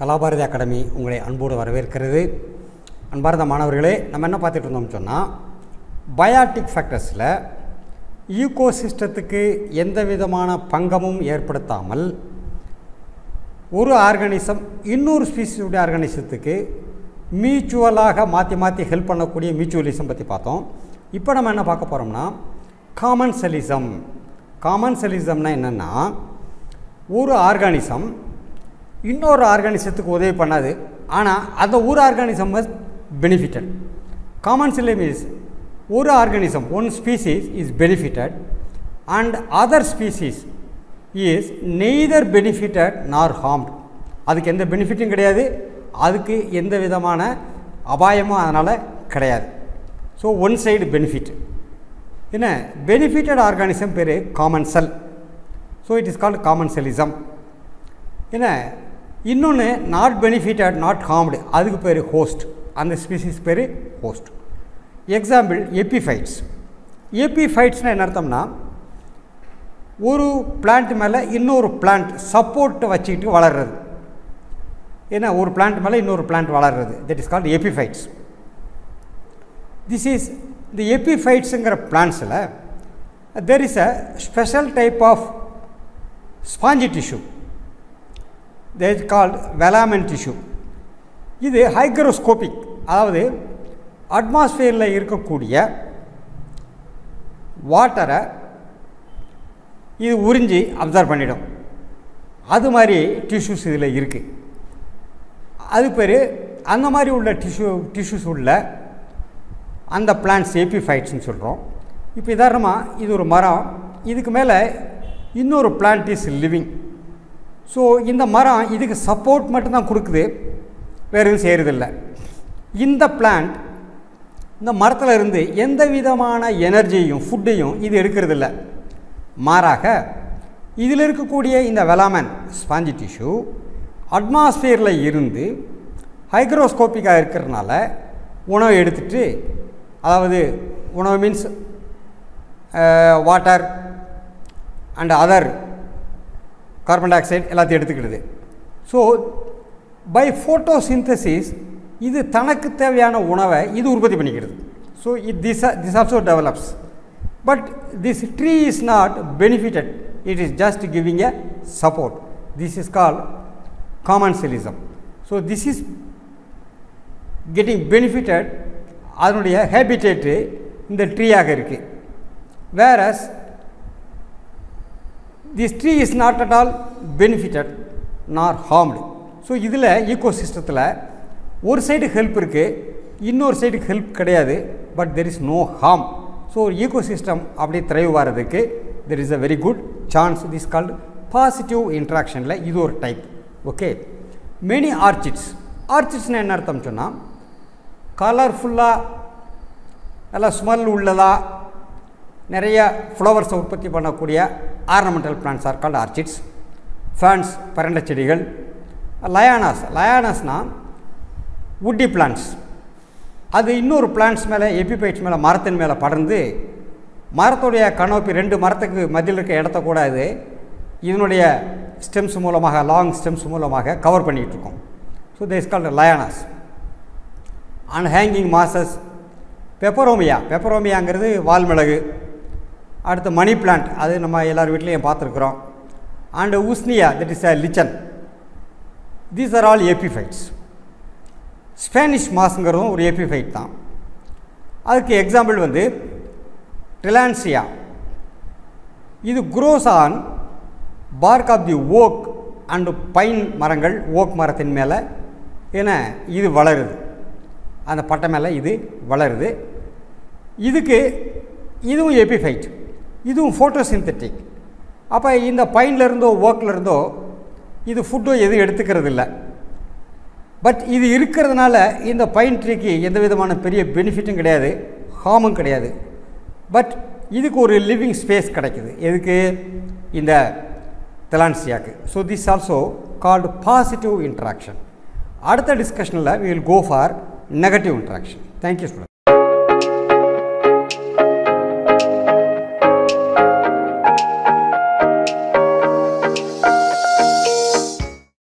Kalabharathi academy உங்களை அன்போடு வரவேற்கிறது அன்பார்ந்த மாணவர்களே நம்ம என்ன பார்த்துட்டு இருந்தோம்னு சொன்னால் பயாட்டிக் ஃபேக்டர்ஸில் ஈகோ சிஸ்டத்துக்கு எந்த விதமான பங்கமும் ஏற்படுத்தாமல் ஒரு ஆர்கானிசம் இன்னொரு ஸ்பீசிஸுடைய ஆர்கானிசத்துக்கு மியூச்சுவலாக மாற்றி மாற்றி ஹெல்ப் பண்ணக்கூடிய மியூச்சுவலிசம் பற்றி பார்த்தோம் இப்போ நம்ம என்ன பார்க்க போகிறோம்னா காமன் செலிசம் காமன் செலிசம்னா என்னென்னா ஒரு ஆர்கானிசம் இன்னொரு ஆர்கானிசத்துக்கு உதவி பண்ணாது ஆனால் அந்த ஒரு organism must benefitted commensalism is ஒரு organism one species is benefitted and other species is neither benefitted nor harmed அதுக்கு எந்த பெனிஃபிட்டும் கிடையாது அதுக்கு எந்த விதமான அபாயமும் அதனால் கிடையாது ஸோ ஒன் சைடு பெனிஃபிட் என்ன பெனிஃபிட்டட் ஆர்கானிசம் பேர் commensal so it is called commensalism என்ன இன்னொன்று நாட் பெனிஃபிட்டட் நாட் ஹார்ம்டு அதுக்கு பேர் ஹோஸ்ட் அந்த ஸ்பீசிஸ் பேர் ஹோஸ்ட் எக்ஸாம்பிள் எபிஃபைட்ஸ் எபிஃபைட்ஸ்னால் என்ன அர்த்தம்னா ஒரு பிளான்ட் மேலே இன்னொரு பிளான்ட் சப்போர்ட்டை வச்சுக்கிட்டு வளர்றது ஏன்னா ஒரு பிளான்ட் மேலே இன்னொரு பிளான்ட் வளர்றது that is called epiphytes this is the எபிஃபைட்ஸுங்கிற பிளான்ஸில் there is a special type of spongy tissue there is called velamen tissue இது ஹைக்ரோஸ்கோபிக் அதாவது அட்மாஸ்பியரில் இருக்கக்கூடிய வாட்டரை இது உறிஞ்சி அப்சர்வ் பண்ணிடும் அது மாதிரி டிஷ்யூஸ் இதில் இருக்குது அது பேர் அந்த மாதிரி உள்ள டிஷ்யூ டிஷ்யூஸ் உள்ள அந்த பிளான்ட்ஸ் எபிஃபைட்ஸ்னு சொல்கிறோம் இப்போ உதாரணமாக இது ஒரு மரம் இதுக்கு மேலே இன்னொரு பிளான்ட் இஸ் லிவிங் ஸோ இந்த மரம் இதுக்கு சப்போர்ட் மட்டும்தான் கொடுக்குது வேறு எதுவும் செய்கிறதில்ல இந்த பிளான்ட் இந்த மரத்தில் இருந்து எந்த விதமான எனர்ஜியையும் ஃபுட்டையும் இது எடுக்கிறதில்ல மாறாக இதில் இருக்கக்கூடிய இந்த வெலாமன் ஸ்பாஞ்சி டிஷ்யூ அட்மாஸ்பியரில் இருந்து ஹைக்ரோஸ்கோப்பிக்காக இருக்கிறதுனால உணவை எடுத்துட்டு அதாவது உணவு means water and other carbon dioxide எல்லாத்தையும் எடுத்துக்கிடுது ஸோ பை ஃபோட்டோசிந்தசிஸ் இது தனக்கு தேவையான உணவை இது உற்பத்தி பண்ணிக்கிறது so it this this also develops but this tree is not benefitted it is just giving a support this is call commensalism so this is getting benefitted அதனுடைய habitat இந்த ட்ரீயாக இருக்குது whereas this tree is not at all benefitted nor harmed so இதில் ஈகோ சிஸ்டத்தில் ஒரு side help இருக்குது இன்னொரு சைடுக்கு ஹெல்ப் கிடையாது but there is no harm so ஒரு ஈகோ சிஸ்டம் அப்படி திரைவு வர்றதுக்கு there is a very good chance this called positive இன்ட்ராக்ஷனில் இது ஒரு டைப் ஓகே மெனி ஆர்ச்சிட்ஸ் ஆர்ச்சிட்ஸ்னால் என்ன அர்த்தம் சொன்னால் கலர்ஃபுல்லாக நல்லா ஸ்மெல் உள்ளதாக நிறைய ஃப்ளவர்ஸை உற்பத்தி பண்ணக்கூடிய ornamental plants are called orchids ferns பரண்ட செடிகள் லயானாஸ் லயானாஸ்னால் உட்டி பிளான்ட்ஸ் அது இன்னொரு பிளான்ட்ஸ் மேலே எபிபைட்ஸ் மேலே மரத்தின் மேலே படர்ந்து மரத்துடைய கனோப்பி ரெண்டு மரத்துக்கு மத்தியில் இருக்க இடத்த கூட இது இதனுடைய ஸ்டெம்ஸ் மூலமாக லாங் ஸ்டெம்ஸ் மூலமாக கவர் பண்ணிகிட்டு இருக்கோம் so this called lianas and hanging mosses peperomia பெப்பரோமியாங்கிறது வால்மிளகு அடுத்து மணி பிளான்ட் அது நம்ம எல்லார் வீட்லேயும் பார்த்துருக்குறோம் and usnea that is a lichen these are all epiphytes Spanish மாஸுங்கிறதும் ஒரு எபிஃபைட் தான் அதுக்கு எக்ஸாம்பிள் வந்து ரிலான்சியா இது grows on bark of the oak and pine மரங்கள் ஓக் மரத்தின் மேலே ஏன்னா இது வளருது அந்த பட்டை மேலே இது வளருது இதுக்கு இதுவும் எபிஃபைட் இதுவும் ஃபோட்டோசிந்தட்டிக் அப்போ இந்த பைனில் இருந்தோ ஓக்கில் இருந்தோ இது ஃபுட்டோ எதுவும் எடுத்துக்கிறது இல்லை பட் இது இருக்கிறதுனால இந்த பைன் ட்ரீக்கு எந்த விதமான பெரிய பெனிஃபிட்டும் கிடையாது ஹார்மும் கிடையாது பட் இதுக்கு ஒரு லிவிங் ஸ்பேஸ் கிடைக்குது எதுக்கு இந்த தெலான்சியாக்கு so this also called positive interaction அடுத்த டிஸ்கஷனில் we will go for negative interaction thank you student